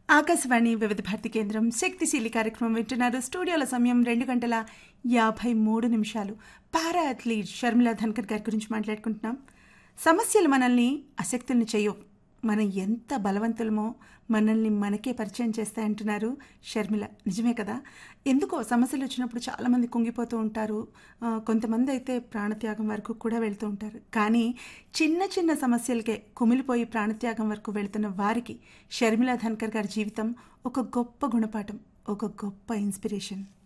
ఆకాశవాణి వివిధ భారతి కేంద్రం శక్తిశీలి కార్యక్రమం వింటున్నారు స్టూడియోల సమయం రెండు గంటల యాభై మూడు నిమిషాలు పారా అథ్లీట్ షర్మిలా ధన్కర్ గారి గురించి మాట్లాడుకుంటున్నాం సమస్యలు మనల్ని అశక్తుల్ని చేయవు మనం ఎంత బలవంతులమో మనల్ని మనకే పరిచయం చేస్తాయంటున్నారు షర్మిల నిజమే కదా ఎందుకో సమస్యలు వచ్చినప్పుడు చాలామంది కుంగిపోతూ ఉంటారు ఆ, కొంతమంది అయితే ప్రాణత్యాగం వరకు కూడా వెళ్తూ ఉంటారు కానీ చిన్న చిన్న సమస్యలకే కుమిలిపోయి ప్రాణత్యాగం వరకు వెళ్తున్న వారికి షర్మిల ధన్కర్ గారి జీవితం ఒక గొప్ప గుణపాఠం ఒక గొప్ప ఇన్స్పిరేషన్